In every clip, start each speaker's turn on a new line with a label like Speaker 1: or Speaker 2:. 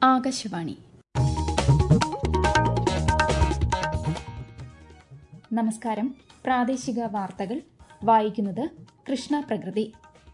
Speaker 1: ആകാശവാണി നമസ്കാരം പ്രാദേശിക വാർത്തകൾ വായിക്കുന്നത് കൃഷ്ണ പ്രകൃതി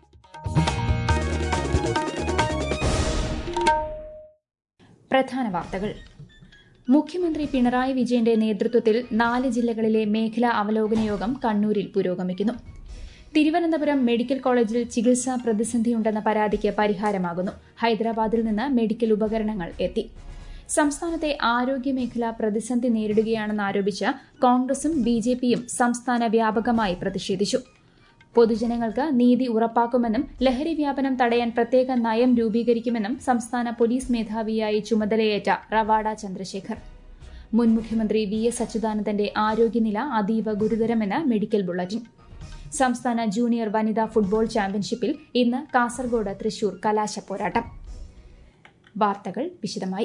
Speaker 1: പ്രധാന വാർത്തകൾ മുഖ്യമന്ത്രി പിണറായി വിജയന്റെ നേതൃത്വത്തിൽ നാല് ജില്ലകളിലെ മേഖലാ അവലോകന യോഗം കണ്ണൂരിൽ പുരോഗമിക്കുന്നു തിരുവനന്തപുരം മെഡിക്കൽ കോളേജിൽ ചികിത്സാ പ്രതിസന്ധിയുണ്ടെന്ന പരാതിക്ക് പരിഹാരമാകുന്നു ഹൈദരാബാദിൽ നിന്ന് മെഡിക്കൽ ഉപകരണങ്ങൾ എത്തി സംസ്ഥാനത്തെ ആരോഗ്യമേഖല പ്രതിസന്ധി നേരിടുകയാണെന്ന് ആരോപിച്ച് കോൺഗ്രസും ബിജെപിയും സംസ്ഥാന വ്യാപകമായി പ്രതിഷേധിച്ചു പൊതുജനങ്ങൾക്ക് നീതി ഉറപ്പാക്കുമെന്നും ലഹരി വ്യാപനം തടയാൻ പ്രത്യേക നയം രൂപീകരിക്കുമെന്നും സംസ്ഥാന പോലീസ് മേധാവിയായി ചുമതലയേറ്റ റവാഡ ചന്ദ്രശേഖർ മുൻ മുഖ്യമന്ത്രി വി എസ് അച്യുതാനന്ദന്റെ ആരോഗ്യനില അതീവ ഗുരുതരമെന്ന് മെഡിക്കൽ ബുള്ളറ്റിൻ സംസ്ഥാന ജൂനിയർ വനിതാ ഫുട്ബോൾ ചാമ്പ്യൻഷിപ്പിൽ ഇന്ന് കാസർഗോഡ് തൃശൂർ കലാശ പോരാട്ടം വാർത്തകൾ വിശദമായി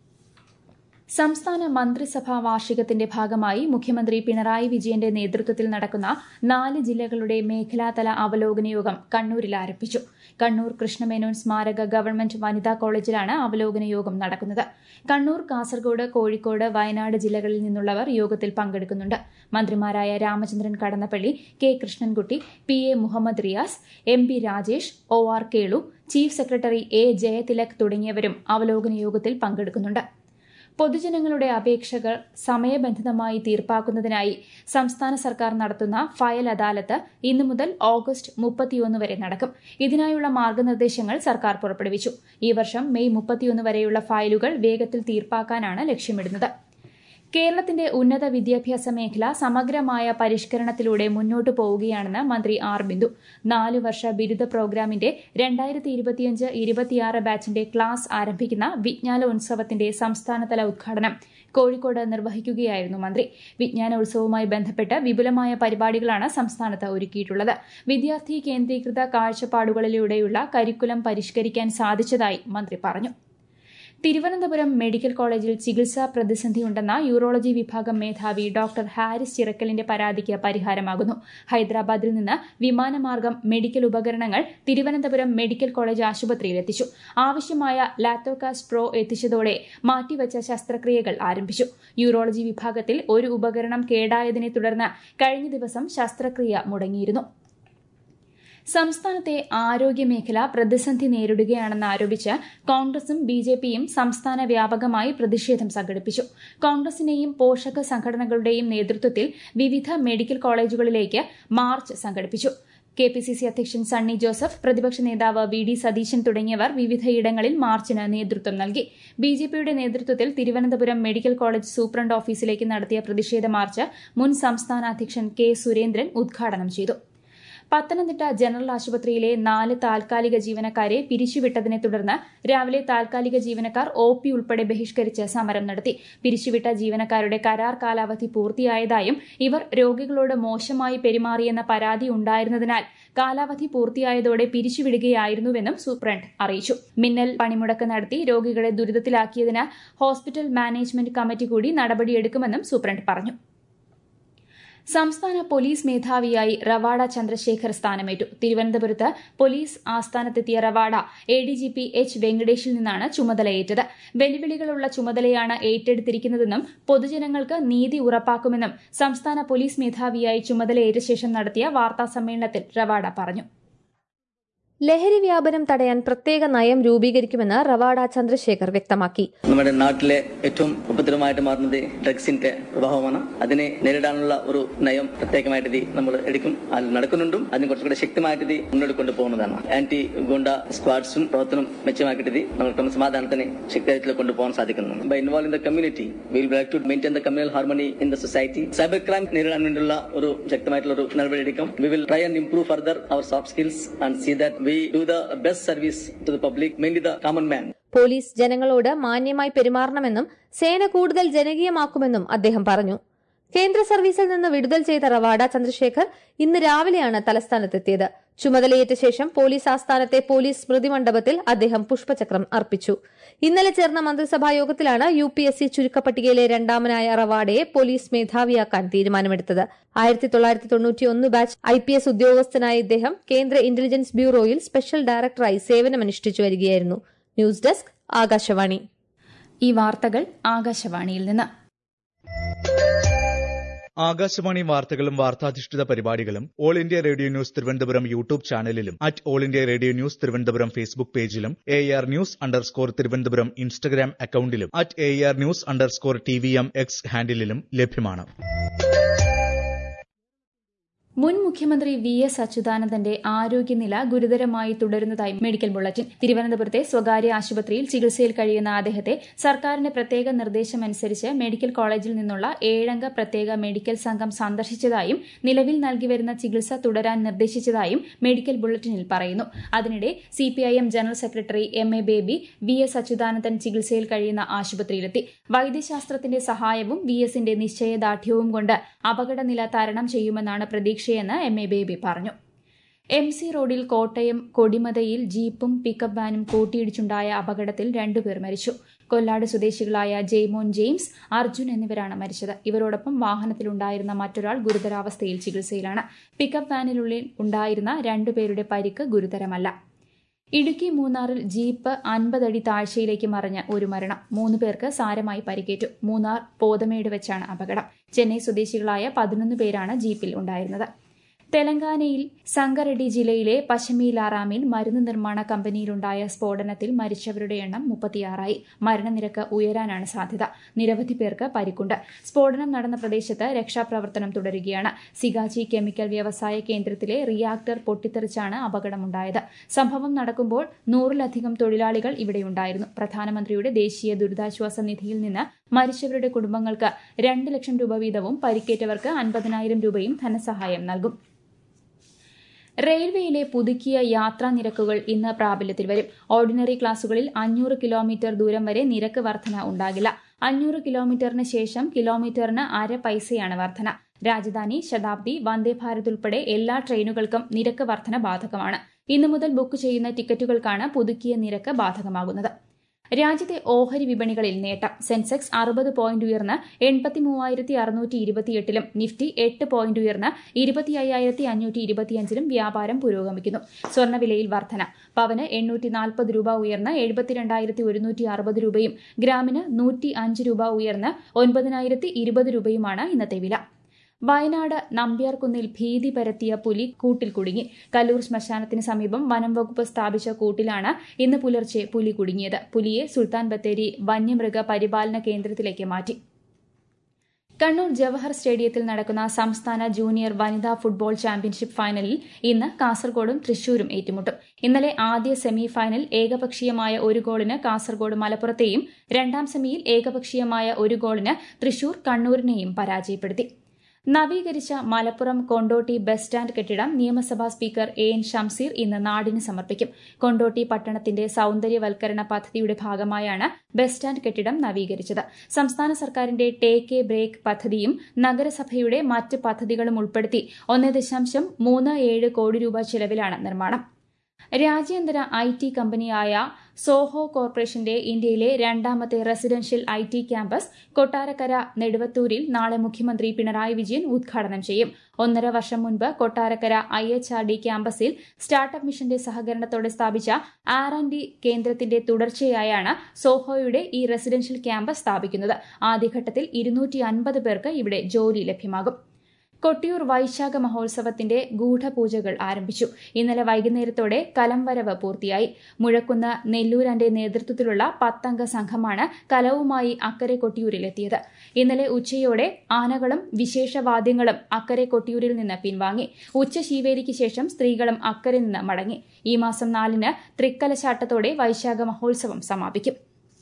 Speaker 1: സംസ്ഥാന മന്ത്രിസഭാ വാർഷികത്തിന്റെ ഭാഗമായി മുഖ്യമന്ത്രി പിണറായി വിജയന്റെ നേതൃത്വത്തിൽ നടക്കുന്ന നാല് ജില്ലകളുടെ മേഖലാതല അവലോകന യോഗം കണ്ണൂരിൽ ആരംഭിച്ചു കണ്ണൂർ കൃഷ്ണമേനോൻ സ്മാരക ഗവൺമെന്റ് വനിതാ കോളേജിലാണ് അവലോകന യോഗം നടക്കുന്നത് കണ്ണൂർ കാസർഗോഡ് കോഴിക്കോട് വയനാട് ജില്ലകളിൽ നിന്നുള്ളവർ യോഗത്തിൽ പങ്കെടുക്കുന്നുണ്ട് മന്ത്രിമാരായ Ramachandran Kadannappally K Krishnankutty P A Muhammad Riyas M P Rajesh O R Kelu chief secretary A Jayathilak തുടങ്ങിയവരും അവലോകന യോഗത്തിൽ പങ്കെടുക്കുന്നുണ്ട് പൊതുജനങ്ങളുടെ അപേക്ഷകൾ സമയബന്ധിതമായി തീർപ്പാക്കുന്നതിനായി സംസ്ഥാന സർക്കാർ നടത്തുന്ന ഫയൽ അദാലത്ത് ഇന്നു മുതൽ ഓഗസ്റ്റ് മുപ്പത്തിയൊന്ന് വരെ നടക്കും ഇതിനായുള്ള മാർഗനിർദ്ദേശങ്ങൾ സർക്കാർ പുറപ്പെടുവിച്ചു ഈ വർഷം മെയ് മുപ്പത്തിയൊന്ന് വരെയുള്ള ഫയലുകൾ വേഗത്തിൽ തീർപ്പാക്കാനാണ് ലക്ഷ്യമിടുന്നത് കേരളത്തിന്റെ ഉന്നത വിദ്യാഭ്യാസ മേഖല സമഗ്രമായ പരിഷ്കരണത്തിലൂടെ മുന്നോട്ടു പോവുകയാണെന്ന് മന്ത്രി ആർ ബിന്ദു നാല് വർഷ ബിരുദ പ്രോഗ്രാമിന്റെ രണ്ടായിരത്തി ഇരുപത്തിയഞ്ച് ഇരുപത്തിയാറ് ബാച്ചിന്റെ ക്ലാസ് ആരംഭിക്കുന്ന വിജ്ഞാനോത്സവത്തിന്റെ സംസ്ഥാനതല ഉദ്ഘാടനം കോഴിക്കോട് നിർവഹിക്കുകയായിരുന്നു മന്ത്രി വിജ്ഞാനോത്സവവുമായി ബന്ധപ്പെട്ട് വിപുലമായ പരിപാടികളാണ് സംസ്ഥാനത്ത് ഒരുക്കിയിട്ടുള്ളത് വിദ്യാർത്ഥി കേന്ദ്രീകൃത കാഴ്ചപ്പാടുകളിലൂടെയുള്ള കരിക്കുലം പരിഷ്കരിക്കാൻ സാധിച്ചതായി മന്ത്രി പറഞ്ഞു തിരുവനന്തപുരം മെഡിക്കൽ കോളേജിൽ ചികിത്സാ പ്രതിസന്ധിയുണ്ടെന്ന യൂറോളജി വിഭാഗം മേധാവി ഡോക്ടർ ഹാരിസ് ചിറക്കലിന്റെ പരാതിക്ക് പരിഹാരമാകുന്നു ഹൈദരാബാദിൽ നിന്ന് വിമാനമാർഗം മെഡിക്കൽ ഉപകരണങ്ങൾ തിരുവനന്തപുരം മെഡിക്കൽ കോളേജ് ആശുപത്രിയിൽ എത്തിച്ചു ആവശ്യമായ ലാത്തോകാസ് പ്രോ എത്തിച്ചതോടെ മാറ്റിവച്ച ശസ്ത്രക്രിയകൾ ആരംഭിച്ചു യൂറോളജി വിഭാഗത്തിൽ ഒരു ഉപകരണം കേടായതിനെ തുടർന്ന് കഴിഞ്ഞ ദിവസം ശസ്ത്രക്രിയ മുടങ്ങിയിരുന്നു സംസ്ഥാനത്തെ ആരോഗ്യമേഖല പ്രതിസന്ധി നേരിടുകയാണെന്ന് ആരോപിച്ച് കോൺഗ്രസും ബിജെപിയും സംസ്ഥാന വ്യാപകമായി പ്രതിഷേധം സംഘടിപ്പിച്ചു കോൺഗ്രസിന്റെയും പോഷക സംഘടനകളുടെയും നേതൃത്വത്തിൽ വിവിധ മെഡിക്കൽ കോളേജുകളിലേക്ക് മാർച്ച് സംഘടിപ്പിച്ചു കെ പി സി സി അധ്യക്ഷൻ സണ്ണി ജോസഫ് പ്രതിപക്ഷ നേതാവ് വി ഡി സതീശൻ തുടങ്ങിയവർ വിവിധയിടങ്ങളിൽ മാർച്ചിന് നേതൃത്വം നൽകി ബി ജെ പിയുടെ നേതൃത്വത്തിൽ തിരുവനന്തപുരം മെഡിക്കൽ കോളേജ് സൂപ്രണ്ട് ഓഫീസിലേക്ക് നടത്തിയ പ്രതിഷേധ മാർച്ച് മുൻ സംസ്ഥാന അധ്യക്ഷൻ കെ സുരേന്ദ്രൻ ഉദ്ഘാടനം ചെയ്തു പത്തനംതിട്ട ജനറൽ ആശുപത്രിയിലെ നാല് താൽക്കാലിക ജീവനക്കാരെ പിരിച്ചുവിട്ടതിനെ തുടർന്ന് രാവിലെ താൽക്കാലിക ജീവനക്കാർ ഒ പി ഉൾപ്പെടെ ബഹിഷ്കരിച്ച് സമരം നടത്തി പിരിച്ചുവിട്ട ജീവനക്കാരുടെ കരാർ കാലാവധി പൂർത്തിയായതായും ഇവർ രോഗികളോട് മോശമായി പെരുമാറിയെന്ന പരാതി ഉണ്ടായിരുന്നതിനാൽ കാലാവധി പൂർത്തിയായതോടെ പിരിച്ചുവിടുകയായിരുന്നുവെന്നും സൂപ്രണ്ട് അറിയിച്ചു മിന്നൽ പണിമുടക്ക് നടത്തി രോഗികളെ ദുരിതത്തിലാക്കിയതിന് ഹോസ്പിറ്റൽ മാനേജ്മെന്റ് കമ്മിറ്റി കൂടി നടപടിയെടുക്കുമെന്നും സൂപ്രണ്ട് പറഞ്ഞു സംസ്ഥാന പോലീസ് മേധാവിയായി റവാഡ ചന്ദ്രശേഖർ സ്ഥാനമേറ്റു തിരുവനന്തപുരത്ത് പോലീസ് ആസ്ഥാനത്തെത്തിയ Rawada A D G P H വെങ്കടേഷിൽ നിന്നാണ് ചുമതലയേറ്റത് വെല്ലുവിളികളുള്ള ചുമതലയാണ് ഏറ്റെടുത്തിരിക്കുന്നതെന്നും പൊതുജനങ്ങൾക്ക് നീതി ഉറപ്പാക്കുമെന്നും സംസ്ഥാന പോലീസ് മേധാവിയായി ചുമതലയേറ്റ ശേഷം നടത്തിയ വാർത്താസമ്മേളനത്തിൽ റവാഡ പറഞ്ഞു
Speaker 2: ലഹരി വ്യാപനം തടയാൻ പ്രത്യേക നയം രൂപീകരിക്കുമെന്ന് റവാഡ ചന്ദ്രശേഖർ വ്യക്തമാക്കി
Speaker 3: നമ്മുടെ നാട്ടിലെ ഏറ്റവും ഉപദ്രവമായിട്ട് മാറുന്നത് ഡ്രഗ്സിന്റെ പ്രഭാവമാണ് അതിനെ നേരിടാനുള്ള ഒരു നയം പ്രത്യേകമായിട്ട് ഇത് നമ്മൾ എടുക്കും അത് നടക്കുന്നുണ്ടും അതിന് കുറച്ചുകൂടെ ശക്തമായിട്ട് ഇത് മുന്നോട്ട് കൊണ്ടുപോകുന്നതാണ് ആന്റി ഗുണ്ട സ്ക്വാഡ്സും പ്രവർത്തനം മെച്ചമാക്കിയിട്ട് ഇത് നമ്മൾ ക്രമസമാധാനത്തിനെ ശക്തിയായിട്ട് കൊണ്ടുപോകാൻ സാധിക്കുന്നു by involve in the community will black to maintain the communal harmony in the society cyber crime നേരിടാൻ വേണ്ടിയുള്ള ഒരു ശക്തമായിട്ടുള്ള ഒരു നടപടി എടുക്കും we will try and improve further our soft skills and see that we do the best service to the public mainly the common man
Speaker 2: police ജനങ്ങളോട് മാന്യമായി പെരുമാറണമെന്നും സേന കൂടുതൽ ജനകീയമാക്കുമെന്നും അദ്ദേഹം പറഞ്ഞു കേന്ദ്ര സർവീസിൽ നിന്ന് വിടുതൽ ചെയ്ത റവാഡ ചന്ദ്രശേഖർ ഇന്ന് രാവിലെയാണ് തലസ്ഥാനത്തെത്തിയത് ചുമതലയേറ്റ ശേഷം പോലീസ് ആസ്ഥാനത്തെ പോലീസ് സ്മൃതി മണ്ഡപത്തിൽ അദ്ദേഹം പുഷ്പചക്രം അർപ്പിച്ചു ഇന്നലെ ചേർന്ന മന്ത്രിസഭാ യോഗത്തിലാണ് യു പി എസ് സി ചുരുക്കപ്പട്ടികയിലെ രണ്ടാമനായ റവാഡയെ പോലീസ് മേധാവിയാക്കാൻ തീരുമാനമെടുത്തത് ആയിരത്തി തൊള്ളായിരത്തി തൊണ്ണൂറ്റിയൊന്ന് ബാച്ച് ഐ പി എസ് ഉദ്യോഗസ്ഥനായ ഇദ്ദേഹം കേന്ദ്ര ഇന്റലിജൻസ് ബ്യൂറോയിൽ സ്പെഷ്യൽ ഡയറക്ടറായി സേവനമനുഷ്ഠിച്ചു വരികയായിരുന്നു ന്യൂസ് ഡെസ്ക് ആകാശവാണി
Speaker 1: ഈ വാർത്തകൾ ആകാശവാണിയിൽ നിന്ന്
Speaker 4: ആകാശവാണി വാർത്തകളും വാർത്താധിഷ്ഠിത പരിപാടികളും all India radio news Thiruvananthapuram YouTube ചാനലിലും at all India radio news Thiruvananthapuram Facebook പേജിലും A R news underscore Thiruvananthapuram Instagram അക്കൌണ്ടിലും at A R news underscore T V M X ഹാൻഡിലും ലഭ്യമാണ്
Speaker 1: മുൻ മുഖ്യമന്ത്രി വി എസ് അച്യുതാനന്ദന്റെ ആരോഗ്യനില ഗുരുതരമായി തുടരുന്നതായി മെഡിക്കൽ ബുള്ളറ്റിൻ തിരുവനന്തപുരത്തെ സ്വകാര്യ ആശുപത്രിയിൽ ചികിത്സയിൽ കഴിയുന്ന അദ്ദേഹത്തെ സർക്കാരിന്റെ പ്രത്യേക നിർദ്ദേശമനുസരിച്ച് മെഡിക്കൽ കോളേജിൽ നിന്നുള്ള ഏഴംഗ പ്രത്യേക മെഡിക്കൽ സംഘം സന്ദർശിച്ചതായും നിലവിൽ നൽകിവരുന്ന ചികിത്സ തുടരാൻ നിർദ്ദേശിച്ചതായും മെഡിക്കൽ ബുള്ളറ്റിനിൽ പറയുന്നു അതിനിടെ CPIM general secretary M A Baby V S Achuthanandan ചികിത്സയിൽ കഴിയുന്ന ആശുപത്രിയിലെത്തി വൈദ്യശാസ്ത്രത്തിന്റെ സഹായവും വി എസിന്റെ നിശ്ചയദാർഢ്യവും കൊണ്ട് അപകടനില തരണം ചെയ്യുമെന്നാണ് പ്രതീക്ഷയെന്ന് എം എ ബേബി പറഞ്ഞു M C road Kottayam കൊടിമതയിൽ ജീപ്പും pickup വാനും കൂട്ടിയിടിച്ചുണ്ടായ അപകടത്തിൽ രണ്ടുപേർ മരിച്ചു കൊല്ലാട് സ്വദേശികളായ ജെയ്മോൻ ജെയിംസ് അർജുൻ എന്നിവരാണ് മരിച്ചത് ഇവരോടൊപ്പം വാഹനത്തിലുണ്ടായിരുന്ന മറ്റൊരാൾ ഗുരുതരാവസ്ഥയിൽ ചികിത്സയിലാണ് പിക്കപ്പ് വാനിനുള്ളിൽ ഉണ്ടായിരുന്ന രണ്ടുപേരുടെ പരിക്ക് ഗുരുതരമല്ല ഇടുക്കി മൂന്നാറിൽ ജീപ്പ് അൻപതടി താഴ്ചയിലേക്ക് മറിഞ്ഞ് ഒരു മരണം മൂന്ന് പേർക്ക് സാരമായി പരിക്കേറ്റു മൂന്നാർ പോതമേട് വെച്ചാണ് അപകടം ചെന്നൈ സ്വദേശികളായ പതിനൊന്ന് പേരാണ് ജീപ്പിൽ ഉണ്ടായിരുന്നത് തെലങ്കാനയിൽ സംഗറെഡ്ഡി ജില്ലയിലെ പശമീലാറാമിൽ മരുന്ന് നിർമ്മാണ കമ്പനിയിലുണ്ടായ സ്ഫോടനത്തിൽ മരിച്ചവരുടെ എണ്ണം മുപ്പത്തിയാറായി മരണനിരക്ക് ഉയരാനാണ് സാധ്യത നിരവധി പേർക്ക് പരിക്കുണ്ട് സ്ഫോടനം നടന്ന പ്രദേശത്ത് രക്ഷാപ്രവർത്തനം തുടരുകയാണ് സിഗാച്ചി കെമിക്കൽ വ്യവസായ കേന്ദ്രത്തിലെ റിയാക്ടർ പൊട്ടിത്തെറിച്ചാണ് അപകടമുണ്ടായത് സംഭവം നടക്കുമ്പോൾ നൂറിലധികം തൊഴിലാളികൾ ഇവിടെയുണ്ടായിരുന്നു പ്രധാനമന്ത്രിയുടെ ദേശീയ ദുരിതാശ്വാസ നിധിയിൽ നിന്ന് മരിച്ചവരുടെ കുടുംബങ്ങൾക്ക് രണ്ട് ലക്ഷം രൂപ വീതവും പരിക്കേറ്റവർക്ക് അൻപതിനായിരം രൂപയും ധനസഹായം നൽകും റെയിൽവേയിലെ പുതുക്കിയ യാത്രാ നിരക്കുകൾ ഇന്ന് പ്രാബല്യത്തിൽ വരും ഓർഡിനറി ക്ലാസുകളിൽ അഞ്ഞൂറ് കിലോമീറ്റർ ദൂരം വരെ നിരക്ക് വർധന ഉണ്ടാകില്ല അഞ്ഞൂറ് കിലോമീറ്ററിന് ശേഷം കിലോമീറ്ററിന് അര പൈസയാണ് വർധന രാജധാനി ശതാബ്ദി വന്ദേ ഭാരത് ഉൾപ്പെടെ എല്ലാ ട്രെയിനുകൾക്കും നിരക്ക് വർധന ബാധകമാണ് ഇന്നു മുതൽ ബുക്ക് ചെയ്യുന്ന ടിക്കറ്റുകൾക്കാണ് പുതുക്കിയ നിരക്ക് ബാധകമാകുന്നത് രാജ്യത്തെ ഓഹരി വിപണികളിൽ നേട്ടം സെൻസെക്സ് അറുപത് പോയിന്റ് ഉയർന്ന് എൺപത്തി മൂവായിരത്തി അറുന്നൂറ്റി ഇരുപത്തിയെട്ടിലും നിഫ്റ്റി എട്ട് പോയിന്റ് ഉയർന്ന് ഇരുപത്തി അയ്യായിരത്തി അഞ്ഞൂറ്റി ഇരുപത്തിയഞ്ചിലും വ്യാപാരം പുരോഗമിക്കുന്നു സ്വർണ്ണവിലയിൽ വർധന പവന് എണ്ണൂറ്റി നാൽപ്പത് രൂപ ഉയർന്ന് എഴുപത്തിരണ്ടായിരത്തി ഒരുന്നൂറ്റി അറുപത് രൂപയും ഗ്രാമിന് നൂറ്റി അഞ്ച് രൂപ ഉയർന്ന് ഒൻപതിനായിരത്തി ഇരുപത് രൂപയുമാണ് ഇന്നത്തെ വില വയനാട് നമ്പ്യാർകുന്നിൽ ഭീതി പരത്തിയ പുലി കൂട്ടിൽ കുടുങ്ങി കല്ലൂർ ശ്മശാനത്തിന് സമീപം വനം വകുപ്പ് സ്ഥാപിച്ച കൂട്ടിലാണ് ഇന്ന് പുലർച്ചെ പുലി കുടുങ്ങിയത് പുലിയെ സുൽത്താൻ ബത്തേരി വന്യമൃഗ പരിപാലന കേന്ദ്രത്തിലേക്ക് മാറ്റി കണ്ണൂർ ജവഹർ സ്റ്റേഡിയത്തിൽ നടക്കുന്ന സംസ്ഥാന ജൂനിയർ വനിതാ ഫുട്ബോൾ ചാമ്പ്യൻഷിപ്പ് ഫൈനലിൽ ഇന്ന് കാസർഗോഡും തൃശൂരും ഏറ്റുമുട്ടും ഇന്നലെ ആദ്യ സെമി ഫൈനൽ ഏകപക്ഷീയമായ ഒരു ഗോളിന് കാസർഗോഡ് മലപ്പുറത്തെയും രണ്ടാം സെമിയിൽ ഏകപക്ഷീയമായ ഒരു ഗോളിന് തൃശൂർ കണ്ണൂരിനെയും പരാജയപ്പെടുത്തി നവീകരിച്ച മലപ്പുറം കൊണ്ടോട്ടി ബസ് സ്റ്റാൻഡ് കെട്ടിടം നിയമസഭാ സ്പീക്കർ എ എൻ ഷംസീർ ഇന്ന് നാടിന് സമർപ്പിക്കും കൊണ്ടോട്ടി പട്ടണത്തിന്റെ സൌന്ദര്യവൽക്കരണ പദ്ധതിയുടെ ഭാഗമായാണ് ബസ് സ്റ്റാൻഡ് കെട്ടിടം നവീകരിച്ചത് സംസ്ഥാന സർക്കാരിന്റെ ടേക്ക് എ ബ്രേക്ക് പദ്ധതിയും നഗരസഭയുടെ മറ്റ് പദ്ധതികളും ഉൾപ്പെടുത്തി ഒന്ന് ദശാംശം മൂന്ന് ഏഴ് കോടി രൂപ ചെലവിലാണ് നിർമ്മാണം രാജ്യാന്തര ഐ ടി കമ്പനിയായ സോഹോ കോർപ്പറേഷന്റെ ഇന്ത്യയിലെ രണ്ടാമത്തെ residential I T campus Kottarakkara നെടുവത്തൂരിൽ നാളെ മുഖ്യമന്ത്രി പിണറായി വിജയൻ ഉദ്ഘാടനം ചെയ്യും ഒന്നര വർഷം മുൻപ് Kottarakkara I H R D ക്യാമ്പസിൽ സ്റ്റാർട്ടപ്പ് മിഷന്റെ സഹകരണത്തോടെ സ്ഥാപിച്ച ആർ ആൻഡ് ഡി കേന്ദ്രത്തിന്റെ തുടർച്ചയായാണ് സോഹോയുടെ ഈ റെസിഡൻഷ്യൽ ക്യാമ്പസ് സ്ഥാപിക്കുന്നത് ആദ്യഘട്ടത്തിൽ ഇരുന്നൂറ്റി അൻപത് പേർക്ക് ഇവിടെ ജോലി ലഭ്യമാകും കൊട്ടിയൂർ വൈശാഖ മഹോത്സവത്തിന്റെ ഗൂഢപൂജകൾ ആരംഭിച്ചു ഇന്നലെ വൈകുന്നേരത്തോടെ കലംവരവ് പൂർത്തിയായി മുഴക്കുന്ന് നെല്ലൂരന്റെ നേതൃത്വത്തിലുള്ള പത്തംഗ സംഘമാണ് കലവുമായി അക്കരെ കൊട്ടിയൂരിലെത്തിയത് ഇന്നലെ ഉച്ചയോടെ ആനകളും വിശേഷവാദ്യങ്ങളും അക്കരെ കൊട്ടിയൂരിൽ നിന്ന് പിൻവാങ്ങി ഉച്ച ശീവേലിക്ക് ശേഷം സ്ത്രീകളും അക്കരെ നിന്ന് മടങ്ങി ഈ മാസം നാലിന് തൃക്കലശാട്ടത്തോടെ വൈശാഖ മഹോത്സവം സമാപിക്കും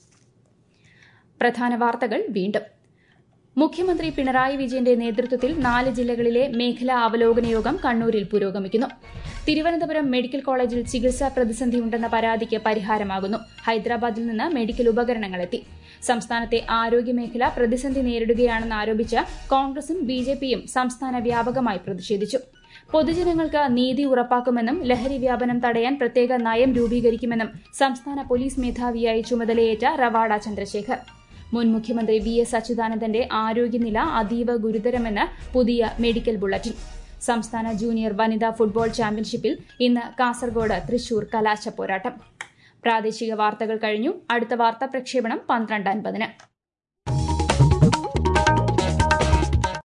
Speaker 1: പ്രധാന വാർത്തകൾ വീണ്ടും മുഖ്യമന്ത്രി പിണറായി വിജയന്റെ നേതൃത്വത്തിൽ നാല് ജില്ലകളിലെ മേഖലാ അവലോകന യോഗം കണ്ണൂരിൽ പുരോഗമിക്കുന്നു തിരുവനന്തപുരം മെഡിക്കൽ കോളേജിൽ ചികിത്സാ പ്രതിസന്ധിയുണ്ടെന്ന പരാതിക്ക് പരിഹാരമാകുന്നു ഹൈദരാബാദിൽ നിന്ന് മെഡിക്കൽ ഉപകരണങ്ങൾ എത്തി സംസ്ഥാനത്തെ ആരോഗ്യമേഖല പ്രതിസന്ധി നേരിടുകയാണെന്ന് ആരോപിച്ച് കോൺഗ്രസും ബിജെപിയും സംസ്ഥാന വ്യാപകമായി പ്രതിഷേധിച്ചു പൊതുജനങ്ങൾക്ക് നീതി ഉറപ്പാക്കുമെന്നും ലഹരി വ്യാപനം തടയാൻ പ്രത്യേക നയം രൂപീകരിക്കുമെന്നും സംസ്ഥാന പോലീസ് മേധാവിയായി ചുമതലയേറ്റ റവാഡ ചന്ദ്രശേഖർ മുൻ മുഖ്യമന്ത്രി വി എസ് അച്യുതാനന്ദന്റെ ആരോഗ്യനില അതീവ ഗുരുതരമെന്ന് പുതിയ മെഡിക്കൽ ബുള്ളറ്റിൻ സംസ്ഥാന ജൂനിയർ വനിതാ ഫുട്ബോൾ ചാമ്പ്യൻഷിപ്പിൽ ഇന്ന് കാസർഗോഡ് തൃശൂർ കലാശ പോരാട്ടം പ്രാദേശിക വാർത്തകൾ കഴിഞ്ഞു അടുത്ത വാർത്താ പ്രക്ഷേപണം പന്ത്രണ്ട് അൻപതിന്